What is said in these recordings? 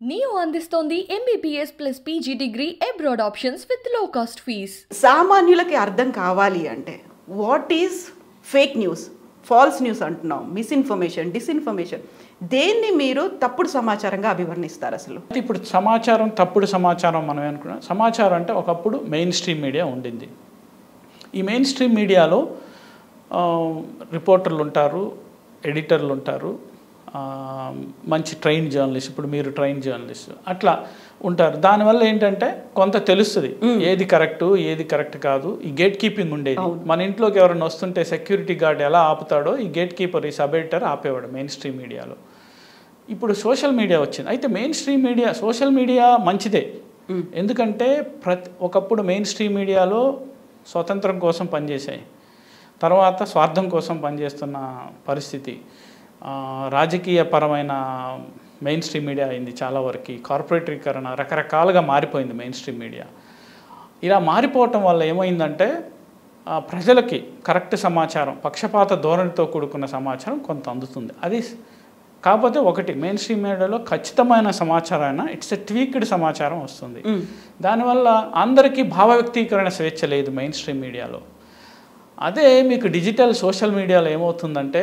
Neo అందిస్తోంది MBBS plus PG degree abroad options with low cost fees సామాన్యులకి అర్థం కావాలి అంటే what is fake news false news అంటున్నాం మిస్ఇన్ఫర్మేషన్ డిస్ఇన్ఫర్మేషన్ దేన్ని మీరు తప్పుడు సమాచారంగా అభివర్ణిస్తారు అసలు అయితే ఇప్పుడు సమాచారం తప్పుడు సమాచారం మనం ఏమనుకున్నాం సమాచారం అంటే ఒకప్పుడు మెయిన్ స్ట్రీమ్ మీడియా ఉండింది ఈ మెయిన్ స్ట్రీమ్ మీడియాలో ఆ, రిపోర్టర్లు ఉంటారు ఎడిటర్లు ఉంటారు ఆ, మంచి ట్రైన్ జర్నలిస్ట్ ఇప్పుడు మీరు ట్రైన్ జర్నలిస్ట్ అట్లా ఉంటారు దానివల్ల ఏంటంటే కొంత తెలుస్తుంది ఏది కరెక్ట్ ఏది కరెక్ట్ కాదు ఈ గేట్ కీపింగ్ ఉండేది మన ఇంట్లోకి ఎవరైనా వస్తుంటే సెక్యూరిటీ గార్డ్ ఎలా ఆపుతాడో ఈ గేట్ కీపర్ ఈ సబ్ ఎడిటర్ ఆపేవాడు మెయిన్ స్ట్రీమ్ మీడియాలో ఇప్పుడు సోషల్ మీడియా వచ్చింది అయితే mainstream media social media మంచిదే ఎందుకంటే ప్రతి ఒకప్పుడు మెయిన్ స్ట్రీమ్ మీడియాలో స్వతంత్రం కోసం పనిచేసాయి తర్వాత స్వార్థం కోసం పనిచేస్తున్న పరిస్థితి ఆ, రాజకీయపరమైన మెయిన్ స్ట్రీమ్ మీడియా అయింది చాలా వరకు కార్పొరేటరీకరణ రకరకాలుగా మారిపోయింది మెయిన్ స్ట్రీమ్ మీడియా ఇలా మారిపోవటం వల్ల ఏమైందంటే ఆ, ప్రజలకి కరెక్ట్ సమాచారం పక్షపాత ధోరణితో కూడుకున్న సమాచారం కొంత అందుతుంది అది స్- కాకపోతే ఒకటి మెయిన్ స్ట్రీమ్ మీడియాలో ఖచ్చితమైన సమాచారం అయినా ఇట్స్ ఎ ట్వీక్డ్ సమాచారం వస్తుంది దానివల్ల అందరికీ భావ వ్యక్తీకరణ స్వేచ్ఛ లేదు మెయిన్ స్ట్రీమ్ మీడియాలో అదే మీకు డిజిటల్ సోషల్ మీడియాలో ఏమవుతుందంటే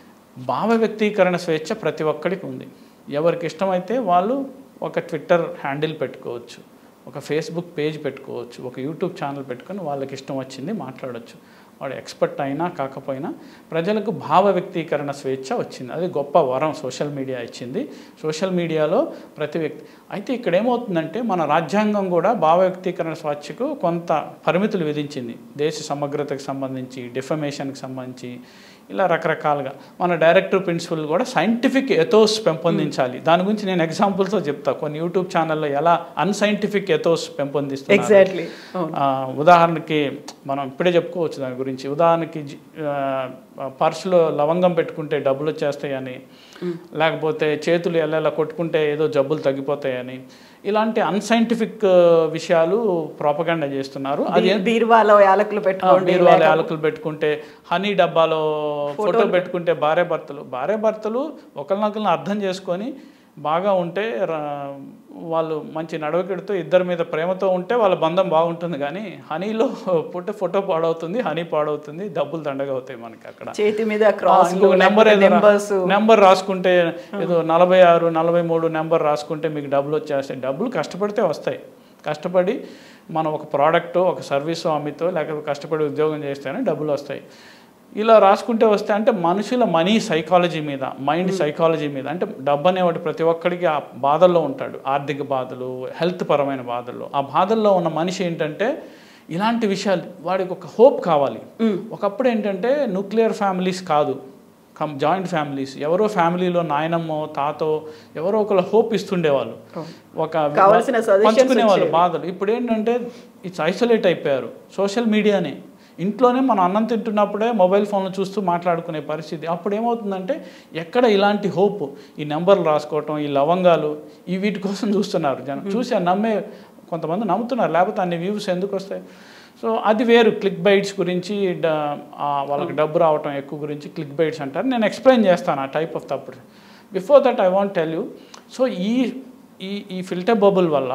భావ వ్యక్తీకరణ స్వేచ్ఛ ప్రతి ఒక్కడికి ఉంది ఎవరికి ఇష్టమైతే వాళ్ళు ఒక ట్విట్టర్ హ్యాండిల్ పెట్టుకోవచ్చు ఒక ఫేస్బుక్ పేజ్ పెట్టుకోవచ్చు ఒక యూట్యూబ్ ఛానల్ పెట్టుకొని వాళ్ళకి ఇష్టం వచ్చింది మాట్లాడవచ్చు వాడు ఎక్స్పర్ట్ అయినా కాకపోయినా ప్రజలకు భావ వ్యక్తీకరణ స్వేచ్ఛ వచ్చింది అది గొప్ప వరం సోషల్ మీడియా ఇచ్చింది సోషల్ మీడియాలో ప్రతి వ్యక్తి అయితే ఇక్కడ ఏమవుతుందంటే మన రాజ్యాంగం కూడా భావ వ్యక్తీకరణ స్వేచ్ఛకు కొంత పరిమితులు విధించింది దేశ సమగ్రతకు సంబంధించి డిఫమేషన్కి సంబంధించి ఇలా రకరకాలుగా మన డైరెక్టర్ ప్రిన్సిపల్ కూడా సైంటిఫిక్ ఎథోస్ పెంపొందించాలి దాని గురించి నేను ఎగ్జాంపుల్తో చెప్తా కొన్ని యూట్యూబ్ ఛానల్లో ఎలా అన్సైంటిఫిక్ ఎథోస్ పెంపొందిస్తున్నారు ఎగ్జాక్ట్లీ ఆ, ఉదాహరణకి మనం ఇప్పుడే చెప్పుకోవచ్చు దాని గురించి ఉదాహరణకి జి- ఆ, పర్సులో లవంగం పెట్టుకుంటే డబ్బులు వచ్చేస్తాయని లేకపోతే చేతులు ఎలా కొట్టుకుంటే ఏదో జబ్బులు తగ్గిపోతాయని ఇలాంటి అన్సైంటిఫిక్ విషయాలు ప్రాపగాండా చేస్తున్నారు అది బీరువాలో యాలకులు పెట్టుకోండి మీరు వాళ్ళ యాలకులు పెట్టుకుంటే హనీ డబ్బాలో ఫోటో పెట్టుకుంటే భార్య భర్తలు భార్య భర్తలు ఒకరినొకరిని అర్థం చేసుకొని బాగా ఉంటే రా- వాళ్ళు మంచి నడవకిడితో ఇద్దరి మీద ప్రేమతో ఉంటే వాళ్ళ బంధం బాగుంటుంది కానీ హనీలో పుట్ట ఫోటో పాడవుతుంది హనీ పాడవుతుంది డబ్బులు దండగా అవుతాయి మనకి అక్కడ చేతి మీద క్రాస్ ఇంకొక నెంబర్ ఏదో రా- నెంబర్స్ నెంబర్ రాసుకుంటే ఏదో నలభై ఆరు నలభై మూడు నెంబర్ రాసుకుంటే మీకు డబ్బులు వచ్చేస్తాయి డబ్బులు కష్టపడితే వస్తాయి కష్టపడి మనం ఒక ప్రోడక్ట్ ఒక సర్వీస్ అమ్మితో లేకపోతే కష్టపడి ఉద్యోగం చేస్తేనే డబ్బులు వస్తాయి ఇలా రాసుకుంటే వస్తే అంటే మనుషుల మనీ సైకాలజీ మీద మైండ్ సైకాలజీ మీద అంటే డబ్బు అనేవాడు ప్రతి ఒక్కడికి ఆ బాధల్లో ఉంటాడు ఆర్థిక బాధలు హెల్త్ పరమైన బాధల్లో ఆ బాధల్లో ఉన్న మనిషి ఏంటంటే ఇలాంటి విషయాలు వాడికి ఒక హోప్ కావాలి ఒకప్పుడు ఏంటంటే న్యూక్లియర్ ఫ్యామిలీస్ కాదు కమ్ జాయింట్ ఫ్యామిలీస్ ఎవరో ఫ్యామిలీలో నాయనమ్మో తాతో ఎవరో ఒకరు హోప్ ఇస్తుండేవాళ్ళు ఒక కావాల్సిన suggestions పంచుకునేవాళ్ళు వచ్చేవి. బాధలు ఇప్పుడు ఏంటంటే ఇట్స్ ఐసోలేట్ అయిపోయారు సోషల్ మీడియానే ఇంట్లోనే మనం అన్నం తింటున్నప్పుడే మొబైల్ ఫోన్లు చూస్తూ మాట్లాడుకునే పరిస్థితి అప్పుడు ఏమవుతుందంటే ఎక్కడ ఇలాంటి హోప్ ఈ నెంబర్లు రాసుకోవటం ఈ లవంగాలు ఈ వీటి కోసం చూస్తున్నారు జనం చూసి ఆ నమ్మే కొంతమంది నమ్ముతున్నారు లేకపోతే అన్ని వ్యూస్ ఎందుకు వస్తాయి సో అది వేరు క్లిక్ బైట్స్ గురించి డ- ఆ వాళ్ళకి డబ్బు రావటం ఎక్కువ గురించి క్లిక్ బైట్స్ అంటారు నేను ఎక్స్ప్లెయిన్ చేస్తాను ఆ టైప్ ఆఫ్ తప్పుడు before that I want tell you so ఈ ఈ ఈ ఫిల్టర్ బబుల్ వల్ల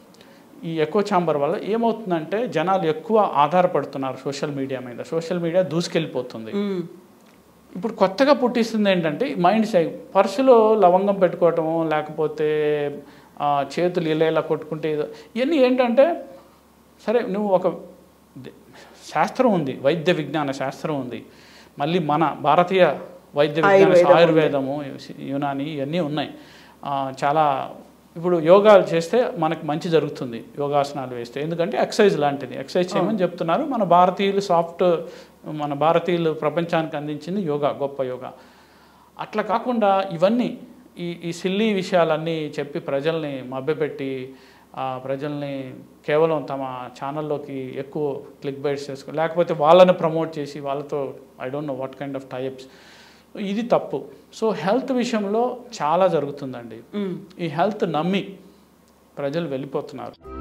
ఈ ఎకో ఛాంబర్ వల్ల ఏమవుతుందంటే జనాలు ఎక్కువ ఆధారపడుతున్నారు సోషల్ మీడియా మీద సోషల్ మీడియా దూసుకెళ్ళిపోతుంది ఇప్పుడు కొత్తగా పుట్టిస్తుంది ఏంటంటే మైండ్ సై పర్సులో లవంగం పెట్టుకోవటము లేకపోతే ఆ, చేతులు ఇలా ఇలా కొట్టుకుంటే ఏదో ఇవన్నీ ఏంటంటే సరే నువ్వు ఒక ది- శాస్త్రం ఉంది వైద్య విజ్ఞాన శాస్త్రం ఉంది మళ్ళీ మన భారతీయ వైద్య విజ్ఞాన ఆయుర్వేదం ఉంది. ఆయుర్వేదము యునాని ఇవన్నీ ఉన్నాయి ఆ, చాలా ఇప్పుడు యోగాలు చేస్తే మనకు మంచి జరుగుతుంది యోగాసనాలు వేస్తే ఎందుకంటే ఎక్సర్సైజ్ లాంటిది ఎక్సర్సైజ్ చేయమని చెప్తున్నారు మన భారతీయులు సాఫ్ట్ మన భారతీయులు ప్రపంచానికి అందించింది యోగా గొప్ప యోగా అట్లా కాకుండా ఇవన్నీ ఈ ఈ సిల్లీ విషయాలన్నీ చెప్పి ప్రజల్ని మభ్యపెట్టి ఆ ప్రజల్ని కేవలం తమ ఛానల్లోకి ఎక్కువ క్లిక్ బైట్స్ చేసుకుని లేకపోతే వాళ్ళని ప్రమోట్ చేసి వాళ్ళతో I don't know what kind of types ఇది తప్పు సో హెల్త్ విషయంలో చాలా జరుగుతుందండి ఈ హెల్త్ నమ్మి ప్రజలు వెళ్ళిపోతున్నారు